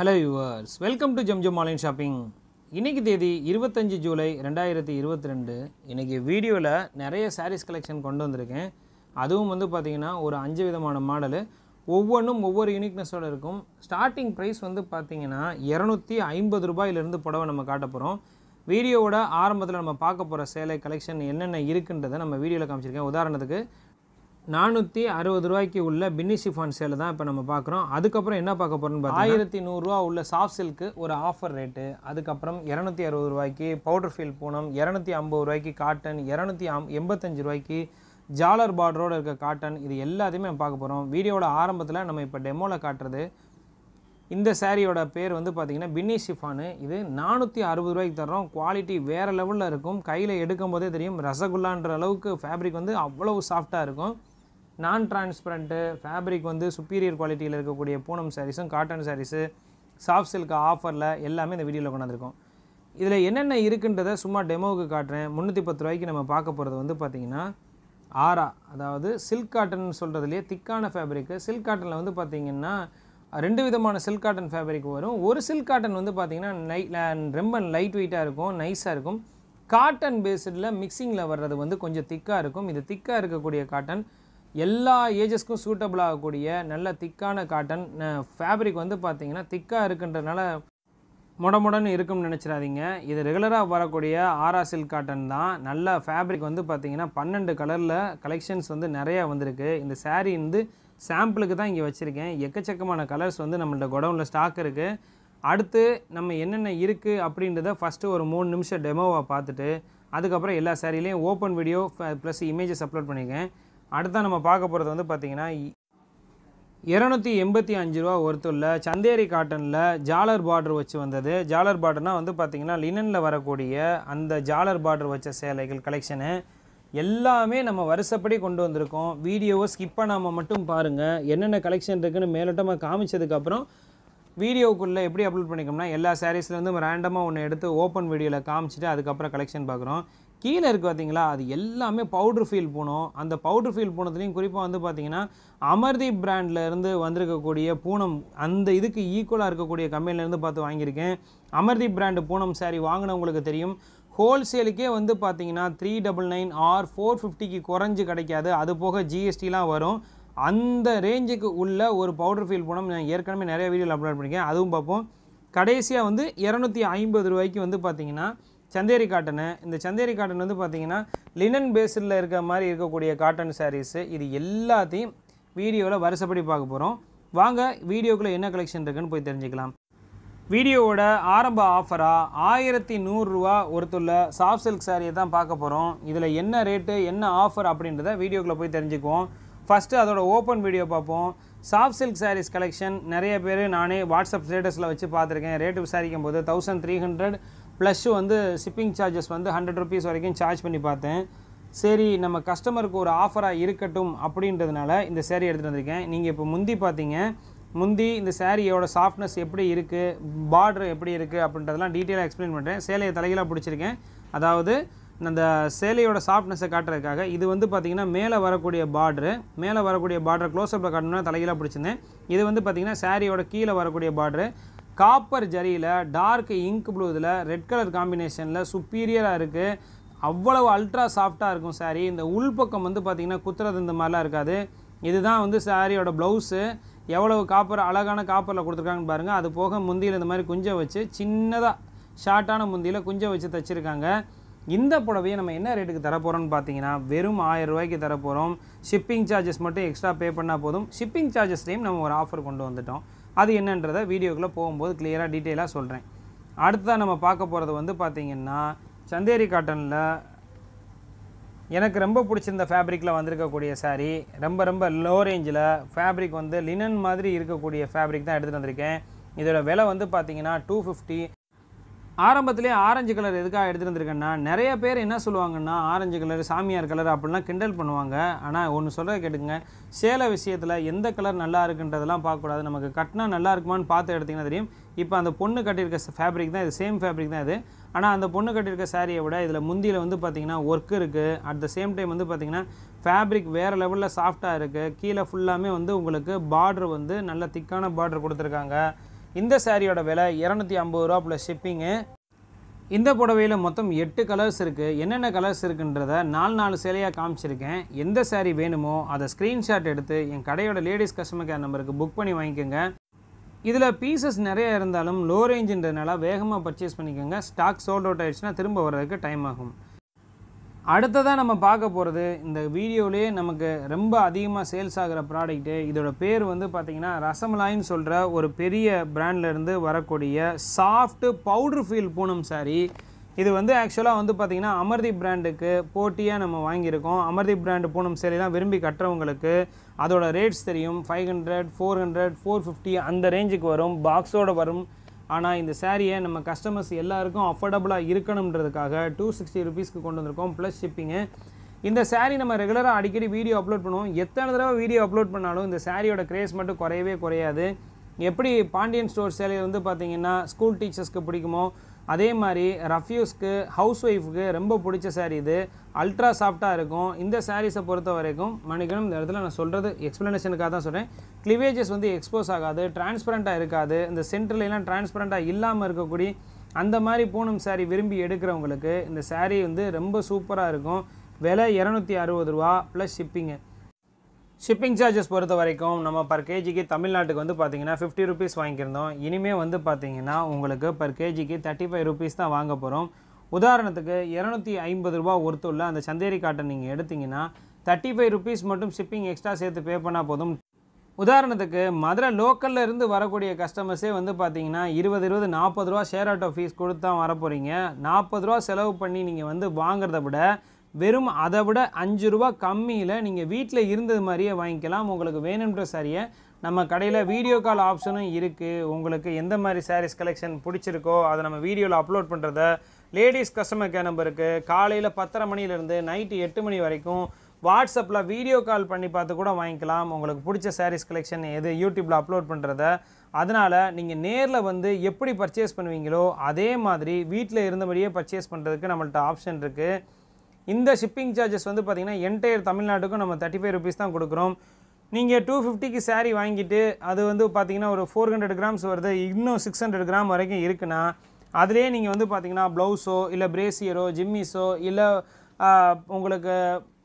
hello yours welcome to Zamzam online shopping இன்னைக்கு தேதி இருபத்தஞ்சி ஜூலை ரெண்டாயிரத்தி இருபத்தி ரெண்டு இன்றைக்கி வீடியோவில் நிறைய சாரீஸ் கலெக்ஷன் கொண்டு வந்திருக்கேன் அதுவும் வந்து பார்த்திங்கன்னா ஒரு அஞ்சு விதமான மாடலு ஒவ்வொன்றும் ஒவ்வொரு யூனிக்னஸோடு இருக்கும் ஸ்டார்டிங் ப்ரைஸ் வந்து பார்த்திங்கன்னா இரநூத்தி ஐம்பது ரூபாயிலிருந்து புடவை நம்ம காட்ட போகிறோம் வீடியோவோட ஆரம்பத்தில் நம்ம பார்க்க போகிற சேலை கலெக்ஷன் என்னென்ன இருக்குன்றதை நம்ம வீடியோவில் காமிச்சிருக்கேன் உதாரணத்துக்கு நானூற்றி அறுபது ரூபாய்க்கு உள்ள பின்னி ஷிஃபான் சேலை தான் இப்போ நம்ம பார்க்குறோம் அதுக்கப்புறம் என்ன பார்க்க போகிறோம்னு பார்த்தா ஆயிரத்தி நூறுரூவா உள்ள சாஃப்ட் சில்க்கு ஒரு ஆஃபர் ரேட்டு அதுக்கப்புறம் இரநூத்தி அறுபது ரூபாய்க்கு பவுடர் ஃபீல் பூனம் இரநூத்தி ஐம்பது ரூபாய்க்கு காட்டன் இரநூத்தி அம் எண்பத்தஞ்சு ரூபாய்க்கு ஜாலர் பார்டரோடு இருக்க காட்டன் இது எல்லாத்தையுமே நம்ம பார்க்க போகிறோம் வீடியோவோட ஆரம்பத்தில் நம்ம இப்போ டெமோவில் காட்டுறது இந்த சாரியோட பேர் வந்து பார்த்திங்கன்னா பின்னி ஷிஃபானு இது நானூற்றி அறுபது ரூபாய்க்கு தர்றோம் குவாலிட்டி வேறு லெவலில் இருக்கும் கையில் எடுக்கும் போதே தெரியும் ரசகுல்லான்ற அளவுக்கு ஃபேப்ரிக் வந்து அவ்வளவு சாஃப்டாக இருக்கும் நான் டிரான்ஸ்பரண்ட்டு ஃபேப்ரிக் வந்து சுப்பீரியர் குவாலிட்டியில் இருக்கக்கூடிய பூனம் சாரீஸும் காட்டன் சாரீஸு சாஃப்ட் சில்க் ஆஃபரில் எல்லாமே இந்த வீடியோவில் கொண்டாந்துருக்கோம் இதில் என்னென்ன இருக்குன்றதை சும்மா டெமோவுக்கு காட்டுறேன் முந்நூற்றி பத்து ரூபாய்க்கு நம்ம பார்க்க போகிறது வந்து பார்த்திங்கன்னா ஆரா அதாவது சில்க் காட்டன் சொல்கிறதுலேயே திக்கான ஃபேப்ரிக்கு சில்க் காட்டனில் வந்து பார்த்திங்கன்னா ரெண்டு விதமான சில்க் காட்டன் ஃபேப்ரிக் வரும் ஒரு சில்க் காட்டன் வந்து பார்த்திங்கன்னா நை ரொம்ப லைட் வெயிட்டாக இருக்கும் நைஸாக இருக்கும் காட்டன் பேஸ்டில் மிக்சிங்கில் வர்றது வந்து கொஞ்சம் திக்காக இருக்கும் இது திக்காக இருக்கக்கூடிய காட்டன் எல்லா ஏஜஸ்க்கும் சூட்டபிள் ஆகக்கூடிய நல்ல திக்கான காட்டன் ஃபேப்ரிக் வந்து பார்த்திங்கன்னா திக்காக இருக்குன்றதுனால மொடமொடன்னு இருக்கும்னு நினச்சிடாதீங்க இது ரெகுலராக வரக்கூடிய ஆரா சில்க் காட்டன் தான் நல்ல ஃபேப்ரிக் வந்து பார்த்திங்கன்னா பன்னெண்டு கலரில் கலெக்ஷன்ஸ் வந்து நிறையா வந்திருக்கு இந்த saree வந்து சாம்பிளுக்கு தான் இங்கே வச்சுருக்கேன் எக்கச்சக்கமான கலர்ஸ் வந்து நம்மள்ட்ட குடவுனில் ஸ்டாக் இருக்குது அடுத்து நம்ம என்னென்ன இருக்குது அப்படின்றத ஃபஸ்ட்டு ஒரு மூணு நிமிஷம் டெமோவை பார்த்துட்டு அதுக்கப்புறம் எல்லா சாரிலையும் open video plus images upload பண்ணியிருக்கேன் அடுத்தா நம்ம பார்க்க போகிறது வந்து பார்த்திங்கன்னா இரநூத்தி எண்பத்தி அஞ்சு ரூபா ஒருத்துள்ள சந்தேரி காட்டனில் ஜாலர் பார்டர் வச்சு வந்தது ஜாலர் பார்டர்னால் வந்து பார்த்திங்கன்னா லினனில் வரக்கூடிய அந்த ஜாலர் பார்டர் வச்ச சேலைகள் கலெக்ஷனு எல்லாமே நம்ம வருஷப்படி கொண்டு வந்திருக்கோம் வீடியோவை ஸ்கிப் பண்ணாமல் மட்டும் பாருங்கள் என்னென்ன கலெக்ஷன் இருக்குன்னு மேலோட்டமாக காமிச்சதுக்கப்புறம் வீடியோக்குள்ளே எப்படி அப்லோட் பண்ணிக்கோம்னா எல்லா சாரீஸ்லேருந்து ரேண்டமாக ஒன்று எடுத்து ஓப்பன் வீடியோவில் காமிச்சிட்டு அதுக்கப்புறம் கலெக்ஷன் பார்க்குறோம் கீழே இருக்குது பார்த்தீங்களா அது எல்லாமே பவுட்ரு ஃபீல் பூனம் அந்த பவுட்ரு ஃபீல் பூனத்துலேயும் குறிப்பாக வந்து பார்த்தீங்கன்னா அமர்தீப் பிராண்டில் இருந்து வந்திருக்கக்கூடிய பூனம் அந்த இதுக்கு ஈக்குவலாக இருக்கக்கூடிய கம்பெனிலேருந்து பார்த்து வாங்கியிருக்கேன் அமர்தீப் பிராண்டு பூனம் சாரீ வாங்கினவங்களுக்கு தெரியும் ஹோல்சேலுக்கே வந்து பார்த்தீங்கன்னா three double nine or four ஃபிஃப்டிக்கு குறைஞ்சு கிடைக்காது அது போக ஜிஎஸ்டிலாம் வரும் அந்த ரேஞ்சுக்கு உள்ள ஒரு பவுடர் ஃபீல் பூனம் நான் ஏற்கனவே நிறைய வீடியோவில் அப்லோட் பண்ணியிருக்கேன் அதுவும் பார்ப்போம் கடைசியாக வந்து இரநூத்தி ஐம்பது ரூபாய்க்கு வந்து பார்த்தீங்கன்னா சந்தேரி காட்டனு இந்த சந்தேரி காட்டன் வந்து பார்த்தீங்கன்னா லினன் பேஸில் இருக்க மாதிரி இருக்கக்கூடிய காட்டன் சாரீஸு இது எல்லாத்தையும் வீடியோவில் வருஷப்படி பார்க்க போகிறோம் வாங்க வீடியோக்குள்ளே என்ன கலெக்ஷன் இருக்குன்னு போய் தெரிஞ்சுக்கலாம் வீடியோவோட ஆரம்ப ஆஃபராக ஆயிரத்தி நூறுரூவா ஒருத்துள்ள சாஃப்ட் சில்க் சாரியை தான் பார்க்க போகிறோம் இதில் என்ன ரேட்டு என்ன ஆஃபர் அப்படின்றத வீடியோக்குள்ளே போய் தெரிஞ்சுக்குவோம் ஃபஸ்ட்டு அதோட ஓப்பன் வீடியோ பார்ப்போம் சாஃப்ட் சில்க் சாரீஸ் கலெக்ஷன் நிறைய பேர் நானே வாட்ஸ்அப் ஸ்டேட்டஸில் வச்சு பார்த்துருக்கேன் ரேட்டு விசாரிக்கும் போது தௌசண்ட் த்ரீ ஹண்ட்ரட் ப்ளஸ் வந்து ஷிப்பிங் சார்ஜஸ் வந்து ஹண்ட்ரட் ருபீஸ் வரைக்கும் சார்ஜ் பண்ணி பார்த்தேன் சரி நம்ம கஸ்டமருக்கு ஒரு ஆஃபராக இருக்கட்டும் அப்படின்றதுனால இந்த சேரீ எடுத்துகிட்டு வந்திருக்கேன் நீங்கள் இப்போ முந்தி பார்த்தீங்க முந்தி இந்த சாரியோட சாஃப்ட்னஸ் எப்படி இருக்குது பார்டர் எப்படி இருக்குது அப்படின்றதெல்லாம் டீட்டெயிலாக எக்ஸ்பிளைன் பண்ணுறேன் சேலையை தலைகளாக பிடிச்சிருக்கேன் அதாவது அந்த சேலையோட சாஃப்ட்னஸை காட்டுறதுக்காக இது வந்து பார்த்திங்கன்னா மேலே வரக்கூடிய பார்டரு மேலே வரக்கூடிய பார்டர் க்ளோஸ்அப்பில் காட்டணும்னா தலைகளாக பிடிச்சிருந்தேன் இது வந்து பார்த்திங்கன்னா சாரியோட கீழே வரக்கூடிய பார்டரு காப்பர் ஜரியில் டார்க் இங்க் ப்ளூ இதில் ரெட் கலர் காம்பினேஷனில் சுப்பீரியராக இருக்குது அவ்வளவு அல்ட்ரா சாஃப்டாக இருக்கும் சாரீ இந்த உள்பக்கம் வந்து பார்த்திங்கன்னா குத்துறது இந்த மாதிரிலாம் இருக்காது இதுதான் வந்து சாரியோட ப்ளவுஸு எவ்வளவு காப்பர் அழகான காப்பரில் கொடுத்துருக்காங்கன்னு பாருங்கள் அது போக முந்தியில் இந்த மாதிரி குஞ்சை வச்சு சின்னதாக ஷார்ட்டான முந்தியில் குஞ்சை வச்சு தைச்சிருக்காங்க இந்த புடவையை நம்ம என்ன ரேட்டுக்கு தரப்போகிறோம்னு பார்த்தீங்கன்னா வெறும் ஆயிரம் ரூபாய்க்கு தரப்போகிறோம் ஷிப்பிங் சார்ஜஸ் மட்டும் எக்ஸ்ட்ரா பே பண்ணால் போதும் ஷிப்பிங் சார்ஜஸ்லேயும் நம்ம ஒரு ஆஃபர் கொண்டு வந்துட்டோம் அது என்னன்றதை வீடியோக்குள்ளே போகும்போது கிளியராக டீட்டெயிலாக சொல்கிறேன் அடுத்ததாக நம்ம பார்க்க போகிறது வந்து பார்த்திங்கன்னா சந்தேரி காட்டனில் எனக்கு ரொம்ப பிடிச்சிருந்த ஃபேப்ரிக்கில் வந்திருக்கக்கூடிய saree ரொம்ப ரொம்ப லோ ரேஞ்சில் ஃபேப்ரிக் வந்து லினன் மாதிரி இருக்கக்கூடிய ஃபேப்ரிக் தான் எடுத்துகிட்டு வந்திருக்கேன் இதோட விலை வந்து பார்த்தீங்கன்னா டூ ஃபிஃப்டி ஆரம்பத்திலே ஆரஞ்சு கலர் எதுக்காக எடுத்துகிட்டு வந்திருக்கேன்னா நிறைய பேர் என்ன சொல்லுவாங்கன்னா ஆரஞ்சு கலர் சாமியார் கலர் அப்படிலாம் கிண்டல் பண்ணுவாங்க ஆனால் ஒன்று சொல்கிறத கேட்டுங்க சேலை விஷயத்தில் எந்த கலர் நல்லா இருக்குன்றதெல்லாம் பார்க்கக்கூடாது நமக்கு கட்டினா நல்லா இருக்குமான்னு பார்த்து எடுத்திங்கன்னா தெரியும் இப்போ அந்த பொண்ணு கட்டியிருக்க ஃபேப்ரிக் தான் இது சேம் ஃபேப்ரிக் தான் இது ஆனால் அந்த பொண்ணு கட்டியிருக்க சாரியை விட இதில் முந்தியில் வந்து பார்த்திங்கன்னா ஒர்க் இருக்குது அட் த சேம் டைம் வந்து பார்த்திங்கன்னா ஃபேப்ரிக் வேறு லெவலில் சாஃப்டாக இருக்குது கீழே ஃபுல்லாமே வந்து உங்களுக்கு பார்டர் வந்து நல்ல திக்கான பார்டர் கொடுத்துருக்காங்க இந்த சாரியோட விலை இரநூத்தி ஐம்பது ரூபா ப்ளஸ் ஷிப்பிங்கு இந்த புடவையில் மொத்தம் எட்டு கலர்ஸ் இருக்குது என்னென்ன கலர்ஸ் இருக்குன்றத நாலு நாலு சேலையாக காமிச்சிருக்கேன் எந்த saree வேணுமோ அதை ஸ்க்ரீன்ஷாட் எடுத்து என் கடையோட லேடிஸ் கஸ்டமர் கேர் நம்பருக்கு புக் பண்ணி வாங்கிக்கோங்க இதில் பீசஸ் நிறைய இருந்தாலும் லோ ரேஞ்சுன்றதுனால வேகமாக பர்ச்சேஸ் பண்ணிக்கோங்க ஸ்டாக் சோல்ட் அவுட் ஆயிடுச்சுன்னா திரும்ப வர்றதுக்கு டைம் ஆகும் அடுத்ததாக நம்ம பார்க்க போகிறது இந்த வீடியோலேயே நமக்கு ரொம்ப அதிகமாக சேல்ஸ் ஆகிற ப்ராடக்ட்டு இதோட பேர் வந்து பார்த்திங்கன்னா ரசமலாயின்னு சொல்கிற ஒரு பெரிய பிராண்ட்லேருந்து வரக்கூடிய soft powder feel Poonam saree இது வந்து ஆக்சுவலாக வந்து பார்த்திங்கன்னா அமர்தீப் பிராண்டுக்கு போட்டியாக நம்ம வாங்கியிருக்கோம் அமர்தீப் பிராண்டு பூனம் சேலைலாம் விரும்பி கட்டுறவங்களுக்கு அதோட ரேட்ஸ் தெரியும் five hundred four hundred four fifty அந்த ரேஞ்சுக்கு வரும் பாக்ஸோட வரும் ஆனால் இந்த சாரியை நம்ம கஸ்டமர்ஸ் எல்லாருக்கும் அஃபோர்டபுளாக இருக்கணுன்றதுக்காக டூ சிக்ஸ்டி ருபீஸ்க்கு கொண்டு வந்திருக்கோம் ப்ளஸ் ஷிப்பிங்கு இந்த saree நம்ம ரெகுலராக அடிக்கடி வீடியோ அப்லோட் பண்ணுவோம் எத்தனை தடவை வீடியோ அப்லோட் பண்ணாலும் இந்த சாரியோட கிரேஸ் மட்டும் குறையவே குறையாது எப்படி பாண்டியன் ஸ்டோர் சேலை வந்து பார்த்தீங்கன்னா ஸ்கூல் டீச்சர்ஸ்க்கு பிடிக்குமோ அதே மாதிரி ரஃப்யூஸ்க்கு ஹவுஸ் ஒய்ஃப்க்கு ரொம்ப பிடிச்ச saree இது அல்ட்ரா சாஃப்டாக இருக்கும் இந்த சாரீஸை பொறுத்த வரைக்கும் மன்னிக்கணும் இந்த இடத்துல நான் சொல்கிறது எக்ஸ்ப்ளனேஷனுக்காக தான் சொல்கிறேன் கிளிவேஜஸ் வந்து எக்ஸ்போஸ் ஆகாது டிரான்ஸ்பரண்ட்டாக இருக்காது இந்த சென்டர்லாம் டிரான்ஸ்பரண்ட்டாக இல்லாமல் இருக்கக்கூடிய அந்த மாதிரி பூனம் saree விரும்பி எடுக்கிறவங்களுக்கு இந்த saree வந்து ரொம்ப சூப்பராக இருக்கும் விலை இரநூத்தி அறுபது ரூபா ப்ளஸ் ஷிப்பிங்கு ஷிப்பிங் சார்ஜஸ் பொறுத்த வரைக்கும் நம்ம பர் கேஜிக்கு தமிழ்நாட்டுக்கு வந்து பார்த்தீங்கன்னா ஃபிஃப்டி ருபீஸ் வாங்கியிருந்தோம் இனிமேல் வந்து பார்த்தீங்கன்னா உங்களுக்கு பர் கேஜிக்கு தேர்ட்டி ஃபைவ் ருபீஸ் தான் வாங்க போகிறோம் உதாரணத்துக்கு இரநூத்தி ஐம்பது ரூபா ஒருத்துள்ள அந்த சந்தேரி காட்டன் நீங்கள் எடுத்தீங்கன்னா தேர்ட்டி ஃபைவ் ருபீஸ் மட்டும் ஷிப்பிங் எக்ஸ்ட்ரா சேர்த்து பே பண்ணால் போதும் உதாரணத்துக்கு மதுரை லோக்கல்ல இருந்து வரக்கூடிய கஸ்டமர்ஸே வந்து பார்த்தீங்கன்னா இருபது இருபது நாற்பது ரூபா ஷேர் ஆட்டோ ஃபீஸ் கொடுத்து தான் வர போகிறீங்க நாற்பது ரூபா செலவு பண்ணி நீங்கள் வந்து வாங்குறத விட வெறும் அதை விட அஞ்சு ரூபா கம்மியில் நீங்கள் வீட்டில் இருந்தது மாதிரியே வாங்கிக்கலாம் உங்களுக்கு வேணுன்ற சாரியை நம்ம கடையில் வீடியோ கால் ஆப்ஷனும் இருக்குது உங்களுக்கு எந்த மாதிரி சாரீஸ் கலெக்ஷன் பிடிச்சிருக்கோ அதை நம்ம வீடியோவில் அப்லோட் பண்ணுறத லேடிஸ் கஸ்டமர் கேர் நம்பருக்கு காலையில் பத்தரை மணிலேருந்து நைட்டு எட்டு மணி வரைக்கும் வாட்ஸ்அப்பில் வீடியோ கால் பண்ணி பார்த்து கூட வாங்கிக்கலாம் உங்களுக்கு பிடிச்ச சாரீஸ் கலெக்ஷன் எது யூடியூப்பில் அப்லோட் பண்ணுறத அதனால் நீங்கள் நேரில் வந்து எப்படி பர்ச்சேஸ் பண்ணுவீங்களோ அதே மாதிரி வீட்டில் இருந்தபடியே பர்ச்சேஸ் பண்ணுறதுக்கு நம்மள்ட்ட ஆப்ஷன் இருக்குது இந்த ஷிப்பிங் சார்ஜஸ் வந்து பார்த்திங்கன்னா என்டையர் தமிழ்நாட்டுக்கும் நம்ம தேர்ட்டி ஃபைவ் ருபீஸ் தான் கொடுக்குறோம் நீங்கள் டூ ஃபிஃப்டிக்கு saree வாங்கிட்டு அது வந்து பார்த்தீங்கன்னா ஒரு ஃபோர் ஹண்ட்ரட் கிராம்ஸ் வருது இன்னும் சிக்ஸ் ஹண்ட்ரட் கிராம் வரைக்கும் இருக்குன்னா அதிலே நீங்கள் வந்து பார்த்தீங்கன்னா ப்ளவுஸோ இல்லை பிரேசியரோ ஜிம்மிஸோ இல்லை உங்களுக்கு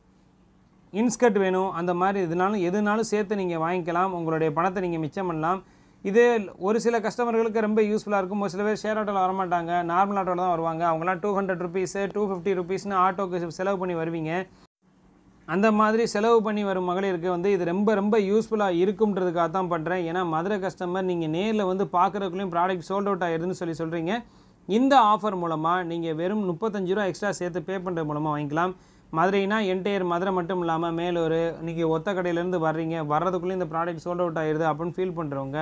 இன்ஸ்கர்ட் வேணும் அந்த மாதிரி எதுனாலும் எதுனாலும் சேர்த்து நீங்கள் வாங்கிக்கலாம் உங்களுடைய பணத்தை நீங்கள் மிச்சம் பண்ணலாம் இது ஒரு சில கஸ்டமர்களுக்கு ரொம்ப யூஸ்ஃபுல்லாக இருக்கும் ஒரு சில பேர் ஷேர் ஆட்டோவில் வரமாட்டாங்க நார்மல் ஆட்டோவில் தான் வருவாங்க அவங்களாம் two hundred rupees two fifty ருபீஸ்னு ஆட்டோக்கு செலவு பண்ணி வருவீங்க அந்த மாதிரி செலவு பண்ணி வரும் மகளிருக்கு வந்து இது ரொம்ப ரொம்ப யூஸ்ஃபுல்லாக இருக்கும்ன்றதுக்காக தான் பண்ணுறேன் ஏன்னா மதுரை கஸ்டமர் நீங்கள் நேரில் வந்து பார்க்குறதுக்குள்ளேயும் ப்ராடக்ட் சோல்ட் அவுட் ஆயிருதுன்னு சொல்லி சொல்கிறீங்க இந்த ஆஃபர் மூலமாக நீங்கள் வெறும் முப்பத்தஞ்சு ரூபா எக்ஸ்ட்ரா சேர்த்து பே பண்ணுறது மூலமாக வாங்கிக்கலாம் மதுரைனா என்டையர் மதுரை மட்டும் இல்லாமல் மேலூர் நீங்கள் ஒத்த கடையிலேருந்து வர்றீங்க வர்றதுக்குள்ளே இந்த ப்ராடக்ட் சோல்ட் அவுட் ஆயிருது அப்படின்னு ஃபீல் பண்ணுறவங்க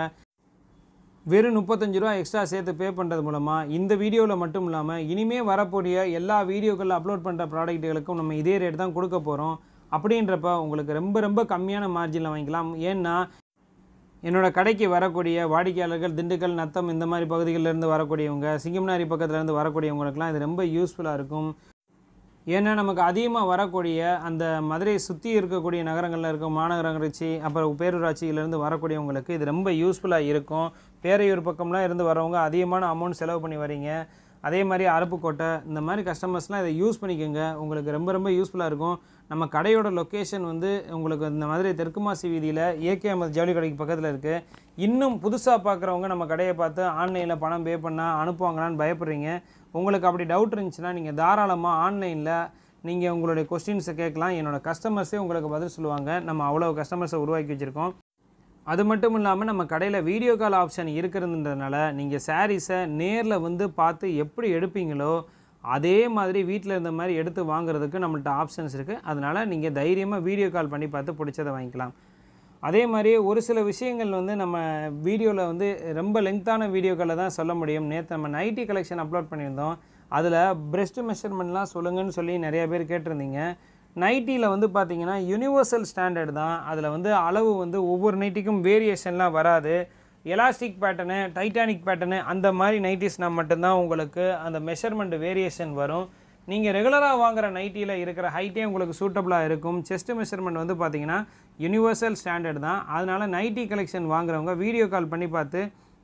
வெறும் முப்பத்தஞ்சு ரூபா எக்ஸ்ட்ரா சேர்த்து பே பண்ணுறது மூலமாக இந்த வீடியோவில் மட்டும் இல்லாமல் இனிமே வரக்கூடிய எல்லா வீடியோக்களில் அப்லோட் பண்ணுற ப்ராடக்ட்டுகளுக்கும் நம்ம இதே ரேட் தான் கொடுக்க போகிறோம் அப்படின்றப்ப உங்களுக்கு ரொம்ப ரொம்ப கம்மியான மார்ஜினில் வாங்கிக்கலாம் ஏன்னா என்னோட கடைக்கு வரக்கூடிய வாடிக்கையாளர்கள் திண்டுக்கல் நத்தம் இந்த மாதிரி பகுதிகளில் இருந்து வரக்கூடியவங்க சிங்கம்னாரி பக்கத்துல இருந்து வரக்கூடியவங்களுக்குலாம் இது ரொம்ப யூஸ்ஃபுல்லாக இருக்கும் ஏன்னா நமக்கு அதிகமாக வரக்கூடிய அந்த மதுரையை சுற்றி இருக்கக்கூடிய நகரங்களில் இருக்க மாநகராட்சி அப்புறம் பேரூராட்சியிலேருந்து வரக்கூடியவங்களுக்கு இது ரொம்ப யூஸ்ஃபுல்லாக இருக்கும் பேரையூர் பக்கம்லாம் இருந்து வரவங்க அதிகமான அமௌண்ட் செலவு பண்ணி வரீங்க அதே மாதிரி அருப்புக்கோட்டை இந்த மாதிரி கஸ்டமர்ஸ்லாம் இதை யூஸ் பண்ணிக்கோங்க உங்களுக்கு ரொம்ப ரொம்ப யூஸ்ஃபுல்லாக இருக்கும் நம்ம கடையோட லொக்கேஷன் வந்து உங்களுக்கு இந்த மதுரை தெற்கு மாசி வீதியில் ஏகே அமது ஜவுளி கடைக்கு பக்கத்தில் இருக்குது இன்னும் புதுசாக பார்க்குறவங்க நம்ம கடையை பார்த்து ஆன்லைனில் பணம் பே பண்ணால் அனுப்புவாங்களான்னு பயப்படுறீங்க உங்களுக்கு அப்படி டவுட் இருந்துச்சுன்னா நீங்கள் தாராளமாக ஆன்லைனில் நீங்கள் உங்களுடைய கொஸ்டின்ஸை கேட்கலாம் என்னோட கஸ்டமர்ஸே உங்களுக்கு பதில் சொல்லுவாங்க நம்ம அவ்வளோ கஸ்டமர்ஸை உருவாக்கி வச்சுருக்கோம் அது மட்டும் இல்லாமல் நம்ம கடையில் வீடியோ கால் ஆப்ஷன் இருக்கிறதுன்றதுனால நீங்கள் சாரீஸை நேரில் வந்து பார்த்து எப்படி எடுப்பீங்களோ அதே மாதிரி வீட்டில் இருந்த மாதிரி எடுத்து வாங்குறதுக்கு நம்மள்ட்ட ஆப்ஷன்ஸ் இருக்குது அதனால் நீங்கள் தைரியமாக வீடியோ கால் பண்ணி பார்த்து பிடிச்சதை வாங்கிக்கலாம் அதே மாதிரி ஒரு சில விஷயங்கள் வந்து நம்ம வீடியோவில் வந்து ரொம்ப லெங்க்த்தான வீடியோக்களில் தான் சொல்ல முடியும் நேற்று நம்ம நைட்டி கலெக்ஷன் அப்லோட் பண்ணியிருந்தோம் அதில் breast மெஷர்மெண்ட்லாம் சொல்லுங்கன்னு சொல்லி நிறைய பேர் கேட்டிருந்தீங்க நைட்டியில் வந்து பார்த்தீங்கன்னா யுனிவர்சல் ஸ்டாண்டர்ட் தான் அதில் வந்து அளவு வந்து ஒவ்வொரு நைட்டிக்கும் வேரியேஷன்லாம் வராது எலாஸ்டிக் பேட்டர்னு டைட்டானிக் பேட்டர்னு அந்த மாதிரி நைட்டிஸ்னால் மட்டும்தான் உங்களுக்கு அந்த மெஷர்மெண்ட் வேரியேஷன் வரும் நீங்கள் ரெகுலராக வாங்குற நைட்டியில் இருக்கிற ஹைட்டே உங்களுக்கு சூட்டபுளாக இருக்கும் செஸ்ட் மெஷர்மெண்ட் வந்து பார்த்தீங்கன்னா யுனிவர்சல் ஸ்டாண்டர்ட் தான் அதனால் நைட்டி கலெக்ஷன் வாங்குறவங்க வீடியோ கால் பண்ணி பார்த்து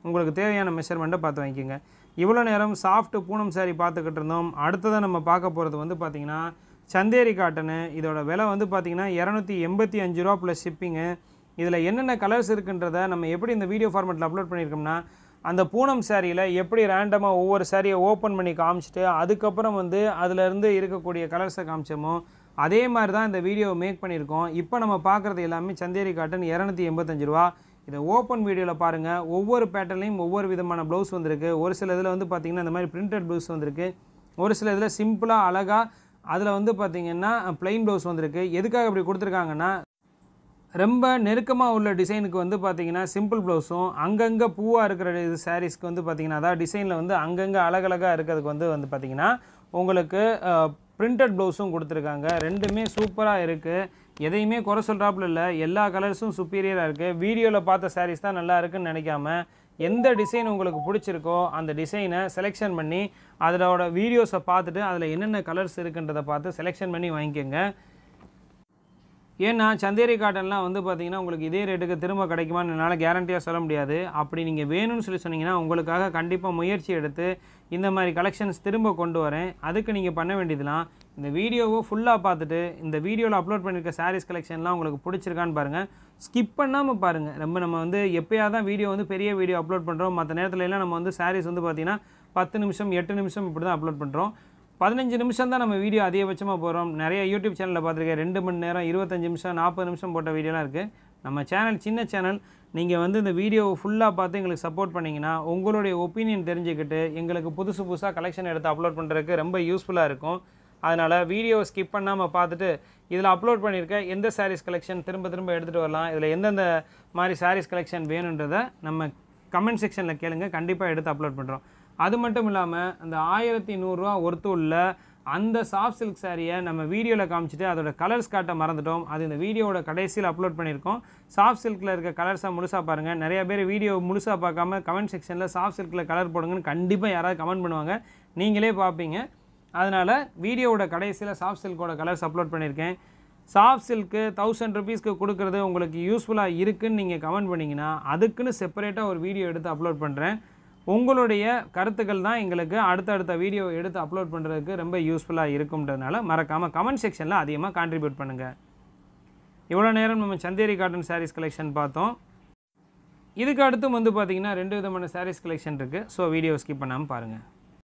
உங்களுக்கு தேவையான மெஷர்மெண்ட்டை பார்த்து வாங்கிக்கோங்க இவ்வளோ நேரம் சாஃப்ட் பூனம் saree பார்த்துக்கிட்டு இருந்தோம் அடுத்ததாக நம்ம பார்க்க போகிறது வந்து பார்த்திங்கன்னா சந்தேரி காட்டனு இதோட விலை வந்து பார்த்திங்கன்னா இரநூத்தி எண்பத்தி அஞ்சு ரூபா ப்ளஸ் ஷிப்பிங்கு இதில் என்னென்ன கலர்ஸ் இருக்குன்றத நம்ம எப்படி இந்த வீடியோ ஃபார்மேட்டில் அப்லோட் பண்ணியிருக்கோம்னா அந்த பூனம் சாரியில் எப்படி ரேண்டமாக ஒவ்வொரு சாரியை ஓப்பன் பண்ணி காமிச்சிட்டு அதுக்கப்புறம் வந்து அதிலேருந்து இருக்கக்கூடிய கலர்ஸை காமிச்சோமோ அதே மாதிரி தான் இந்த வீடியோவை மேக் பண்ணியிருக்கோம் இப்போ நம்ம பார்க்குறது எல்லாமே சந்தேரி காட்டன் இரநூத்தி எண்பத்தஞ்சு ரூபா இதை ஓப்பன் வீடியோவில் பாருங்கள் ஒவ்வொரு பேட்டர்லையும் ஒவ்வொரு விதமான ப்ளவுஸ் வந்திருக்கு ஒரு சில இதில் வந்து பார்த்திங்கன்னா இந்த மாதிரி பிரிண்டட் ப்ளவுஸ் வந்திருக்கு ஒரு சில இதில் சிம்பிளாக அழகாக அதில் வந்து பார்த்திங்கன்னா ப்ளைன் ப்ளவுஸ் வந்திருக்கு எதுக்காக இப்படி கொடுத்துருக்காங்கன்னா ரொம்ப நெருக்கமாக உள்ள டிசைனுக்கு வந்து பார்த்தீங்கன்னா சிம்பிள் ப்ளவுஸும் அங்கங்கே பூவாக இருக்கிற இது சாரீஸ்க்கு வந்து பார்த்தீங்கன்னா அதாவது டிசைனில் வந்து அங்கங்கே அழகழகாக இருக்கிறதுக்கு வந்து வந்து பார்த்தீங்கன்னா உங்களுக்கு பிரிண்டட் ப்ளவுஸும் கொடுத்துருக்காங்க ரெண்டுமே சூப்பராக இருக்குது எதையுமே குறை சொல்கிறாப்புல இல்லை எல்லா கலர்ஸும் சுப்பீரியராக இருக்குது வீடியோவில் பார்த்த சாரீஸ் தான் நல்லா இருக்குன்னு நினைக்காம எந்த டிசைன் உங்களுக்கு பிடிச்சிருக்கோ அந்த டிசைனை செலெக்ஷன் பண்ணி அதோட வீடியோஸை பார்த்துட்டு அதில் என்னென்ன கலர்ஸ் இருக்குன்றதை பார்த்து செலெக்ஷன் பண்ணி வாங்கிக்கோங்க ஏன்னா சந்தேரி காட்டன்லாம் வந்து பார்த்தீங்கன்னா உங்களுக்கு இதே ரேட்டுக்கு திரும்ப கிடைக்குமான்னு என்னால் கேரண்டியாக சொல்ல முடியாது அப்படி நீங்கள் வேணும்னு சொல்லி சொன்னீங்கன்னா உங்களுக்காக கண்டிப்பாக முயற்சி எடுத்து இந்த மாதிரி கலெக்ஷன்ஸ் திரும்ப கொண்டு வரேன் அதுக்கு நீங்கள் பண்ண வேண்டியதுலாம் இந்த வீடியோவை ஃபுல்லாக பார்த்துட்டு இந்த வீடியோவில் அப்லோட் பண்ணியிருக்க சாரீஸ் கலெக்ஷன்லாம் உங்களுக்கு பிடிச்சிருக்கான்னு பாருங்கள் ஸ்கிப் பண்ணாமல் பாருங்கள் ரொம்ப நம்ம வந்து எப்போயாவது தான் வீடியோ வந்து பெரிய வீடியோ அப்லோட் பண்ணுறோம் மற்ற நேரத்துல எல்லாம் நம்ம வந்து சாரீஸ் வந்து பார்த்திங்கன்னா பத்து நிமிஷம் எட்டு நிமிஷம் இப்படி தான் அப்லோட் பண்ணுறோம் பதினஞ்சு நிமிஷம் தான் நம்ம வீடியோ அதிகபட்சமாக போகிறோம் நிறைய யூடியூப் சேனலில் பார்த்துருக்கேன் ரெண்டு மணி நேரம் இருபத்தஞ்சு நிமிஷம் நாற்பது நிமிஷம் போட்ட வீடியோலாம் இருக்குது நம்ம சேனல் சின்ன சேனல் நீங்கள் வந்து இந்த வீடியோவை ஃபுல்லாக பார்த்து எங்களுக்கு சப்போர்ட் பண்ணிங்கன்னா உங்களுடைய ஒப்பீனியன் தெரிஞ்சுக்கிட்டு எங்களுக்கு புதுசு புதுசாக கலெக்ஷன் எடுத்து அப்லோட் பண்ணுறதுக்கு ரொம்ப யூஸ்ஃபுல்லாக இருக்கும் அதனால் வீடியோவை ஸ்கிப் பண்ணாமல் பார்த்துட்டு இதில் அப்லோட் பண்ணியிருக்க எந்த சாரீஸ் கலெக்ஷன் திரும்ப திரும்ப எடுத்துகிட்டு வரலாம் இதில் எந்தெந்த மாதிரி சாரீஸ் கலெக்ஷன் வேணுன்றதை நம்ம கமெண்ட் செக்ஷனில் கேளுங்க கண்டிப்பாக எடுத்து அப்லோட் பண்ணுறோம் அது மட்டும் இல்லாமல் அந்த ஆயிரத்தி நூறுரூவா ஒர்த்து உள்ள அந்த சாஃப்ட் சில்க் சாரியை நம்ம வீடியோவில் காமிச்சிட்டு அதோட கலர்ஸ் காட்ட மறந்துட்டோம் அது இந்த வீடியோவோட கடைசியில் அப்லோட் பண்ணியிருக்கோம் சாஃப்ட் சில்கில் இருக்க கலர்ஸை முழுசாக பாருங்கள் நிறைய பேர் வீடியோ முழுசாக பார்க்காம கமெண்ட் செக்ஷனில் சாஃப்ட் சில்கில் கலர் போடுங்கன்னு கண்டிப்பாக யாராவது கமெண்ட் பண்ணுவாங்க நீங்களே பார்ப்பீங்க அதனால் வீடியோவோட கடைசியில் சாஃப்ட் சில்கோட கலர்ஸ் அப்லோட் பண்ணியிருக்கேன் சாஃப்ட் சில்க்கு தௌசண்ட் ருபீஸ்க்கு கொடுக்குறது உங்களுக்கு யூஸ்ஃபுல்லாக இருக்குன்னு நீங்கள் கமெண்ட் பண்ணிங்கன்னா அதுக்குன்னு செப்பரேட்டாக ஒரு வீடியோ எடுத்து அப்லோட் பண்ணுறேன் உங்களுடைய கருத்துக்கள் தான் எங்களுக்கு அடுத்தடுத்த வீடியோ எடுத்து அப்லோட் பண்ணுறதுக்கு ரொம்ப யூஸ்ஃபுல்லாக இருக்கும்ன்றதுனால மறக்காமல் கமெண்ட் செக்ஷனில் அதிகமாக கான்ட்ரிபியூட் பண்ணுங்கள் இவ்வளோ நேரம் நம்ம சந்தேரி காட்டன் சாரீஸ் கலெக்ஷன் பார்த்தோம் இதுக்கு அடுத்து வந்து பார்த்திங்கன்னா ரெண்டு விதமான சாரீஸ் கலெக்ஷன் இருக்குது ஸோ வீடியோ ஸ்கிப் பண்ணாமல் பாருங்கள்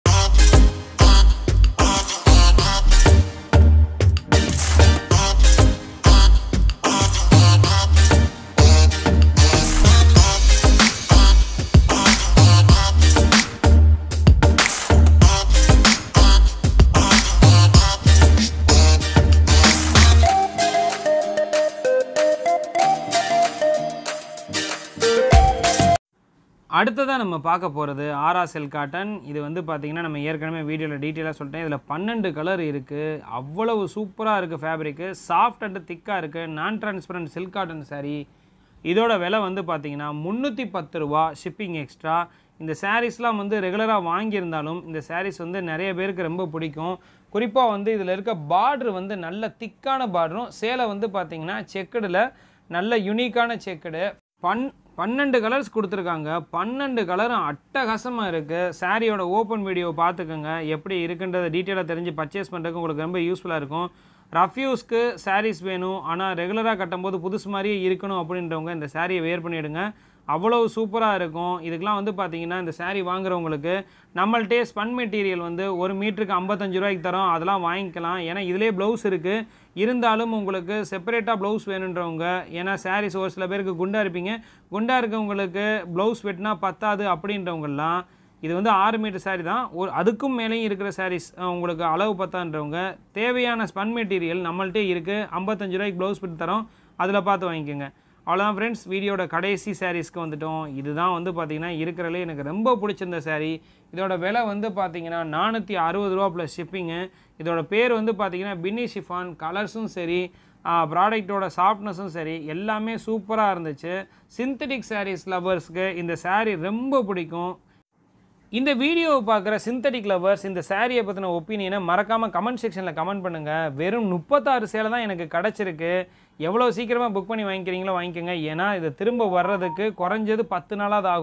அடுத்ததாக நம்ம பார்க்க போகிறது ஆரா செல் காட்டன் இது வந்து பார்த்திங்கன்னா நம்ம ஏற்கனவே வீடியோவில் டீட்டெயிலாக சொல்லிட்டேன் இதில் பன்னெண்டு கலர் இருக்குது அவ்வளவு சூப்பராக இருக்குது ஃபேப்ரிக்கு சாஃப்ட் அண்ட் திக்காக இருக்குது நான் டிரான்ஸ்பரண்ட் சில்க் காட்டன் saree இதோட விலை வந்து பார்த்திங்கன்னா முந்நூற்றி பத்து ரூபா ஷிப்பிங் எக்ஸ்ட்ரா இந்த சாரீஸ்லாம் வந்து ரெகுலராக வாங்கியிருந்தாலும் இந்த சாரீஸ் வந்து நிறைய பேருக்கு ரொம்ப பிடிக்கும் குறிப்பாக வந்து இதில் இருக்க பார்டர் வந்து நல்ல திக்கான பார்டரும் சேலை வந்து பார்த்திங்கன்னா செக்குடில் நல்ல யுனிக்கான செக்குடு பன் பன்னெண்டு கலர்ஸ் கொடுத்துருக்காங்க பன்னெண்டு கலரும் அட்டகாசமாக இருக்குது சாரியோட ஓப்பன் வீடியோ பார்த்துக்கோங்க எப்படி இருக்குன்றதை டீட்டெயிலாக தெரிஞ்சு பர்ச்சேஸ் பண்ணுறதுக்கு உங்களுக்கு ரொம்ப யூஸ்ஃபுல்லாக இருக்கும் ரஃப்யூஸ்க்கு சாரீஸ் வேணும் ஆனால் ரெகுலராக கட்டும்போது புதுசு மாதிரியே இருக்கணும் அப்படின்றவங்க இந்த சாரியை வேர் பண்ணிவிடுங்க அவ்வளவு சூப்பராக இருக்கும் இதுக்கெலாம் வந்து பார்த்தீங்கன்னா இந்த saree வாங்குறவங்களுக்கு நம்மள்ட்டே ஸ்பன் மெட்டீரியல் வந்து ஒரு மீட்டருக்கு ஐம்பத்தஞ்சு ரூபாய்க்கு தரோம் அதெல்லாம் வாங்கிக்கலாம் ஏன்னா இதிலே ப்ளவுஸ் இருக்குது இருந்தாலும் உங்களுக்கு செப்பரேட்டாக ப்ளவுஸ் வேணுன்றவங்க ஏன்னா sarees ஒரு சில பேருக்கு குண்டாக இருப்பீங்க குண்டாக இருக்கவங்களுக்கு ப்ளவுஸ் வெட்டினா பத்தாது அப்படின்றவங்கெல்லாம் இது வந்து ஆறு மீட்டர் saree தான் ஒரு அதுக்கும் மேலேயும் இருக்கிற sarees அஹ், உங்களுக்கு அளவு பத்தான்றவங்க தேவையான ஸ்பன் மெட்டீரியல் நம்மள்ட்டே இருக்குது ஐம்பத்தஞ்சு ரூபாய்க்கு ப்ளவுஸ் பிட் தரோம் அதில் பார்த்து வாங்கிக்கோங்க அவ்வளோதான் ஃப்ரெண்ட்ஸ் வீடியோட கடைசி சாரீஸ்க்கு வந்துட்டோம் இதுதான் வந்து பார்த்திங்கன்னா இருக்கிறதுலே எனக்கு ரொம்ப பிடிச்சிருந்த saree இதோட விலை வந்து பார்த்தீங்கன்னா நானூற்றி அறுபது ரூபா ப்ளஸ் ஷிப்பிங்கு இதோட பேர் வந்து பார்த்தீங்கன்னா பின்னி ஷிஃபான் கலர்ஸும் சரி ப்ராடக்ட்டோட சாஃப்ட்னஸும் சரி எல்லாமே சூப்பராக இருந்துச்சு சிந்தட்டிக் sarees லவர்ஸ்க்கு இந்த saree ரொம்ப பிடிக்கும் இந்த வீடியோவை பார்க்குற சிந்தட்டிக் லவர்ஸ் இந்த சாரியை பற்றின ஒப்பீனியனை மறக்காமல் கமெண்ட் செக்ஷனில் கமெண்ட் பண்ணுங்கள் வெறும் முப்பத்தாறு சேலை தான் எனக்கு கிடச்சிருக்கு எவ்வளோ சீக்கிரமாக புக் பண்ணி வாங்கிக்கிறீங்களோ வாங்கிக்கோங்க ஏன்னா இது திரும்ப வர்றதுக்கு குறைஞ்சது பத்து நாளாவது ஆகும்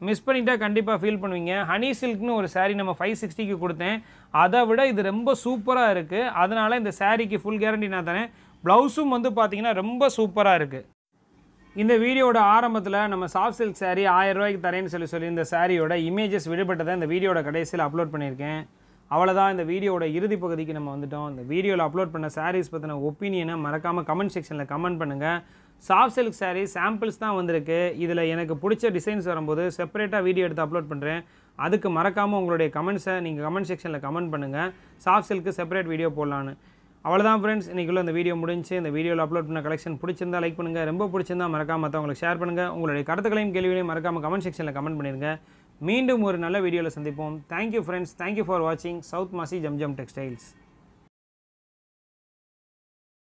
மிஸ் பண்ணிட்டா கண்டிப்பாக ஃபீல் பண்ணுவீங்க ஹனி சில்க்னு ஒரு saree நம்ம ஃபைவ் சிக்ஸ்டிக்கு கொடுத்தேன் அதை விட இது ரொம்ப சூப்பராக இருக்குது அதனால் இந்த சாரீக்கு ஃபுல் கேரண்டி நான் தரேன் ப்ளவுஸும் வந்து பார்த்தீங்கன்னா ரொம்ப சூப்பராக இருக்குது இந்த வீடியோட ஆரம்பத்தில் நம்ம சாஃப்ட் சில்க் saree ஆயிரம் ரூபாய்க்கு தரேன்னு சொல்லி சொல்லி இந்த சாரியோட இமேஜஸ் விடுபட்டதை இந்த வீடியோட கடைசியில் அப்லோட் பண்ணியிருக்கேன் அவ்வளோதான் இந்த வீடியோட இறுதி பகுதிக்கு நம்ம வந்துட்டோம் இந்த வீடியோவில் அப்லோட் பண்ண சாரீஸ் பற்றின ஒப்பீனியனை மறக்காமல் கமெண்ட் செக்ஷனில் கமெண்ட் பண்ணுங்கள் சாஃப்ட் சில்க் saree சாம்பிள்ஸ் தான் வந்திருக்கு இதில் எனக்கு பிடிச்ச டிசைன்ஸ் வரும்போது செப்பரேட்டாக வீடியோ எடுத்து அப்லோட் பண்ணுறேன் அதுக்கு மறக்காமல் உங்களுடைய கமெண்ட்ஸை நீங்கள் கமெண்ட் செக்ஷனில் கமெண்ட் பண்ணுங்கள் சாஃப்ட் சில்க்கு செப்பரேட் வீடியோ போடலான்னு அவ்வளோதான் ஃப்ரெண்ட்ஸ் இன்றைக்குள்ள இந்த வீடியோ முடிஞ்சு இந்த வீடியோவில் அப்லோட் பண்ண கலெக்ஷன் பிடிச்சிருந்தா லைக் பண்ணுங்கள் ரொம்ப பிடிச்சிருந்தா மறக்காம மற்றவங்களுக்கு ஷேர் பண்ணுங்கள் உங்களுடைய கருத்துக்களையும் கேள்விகளையும் மறக்காமல் கமெண்ட் செக்ஷனில் கமெண்ட் பண்ணிடுங்க மீண்டும் ஒரு நல்ல வீடியோவில் சந்திப்போம் தேங்க்யூ ஃப்ரெண்ட்ஸ் தேங்க்யூ ஃபார் வாட்சிங் சவுத் மாசி ஜம்ஜம் டெக்ஸ்டைல்ஸ்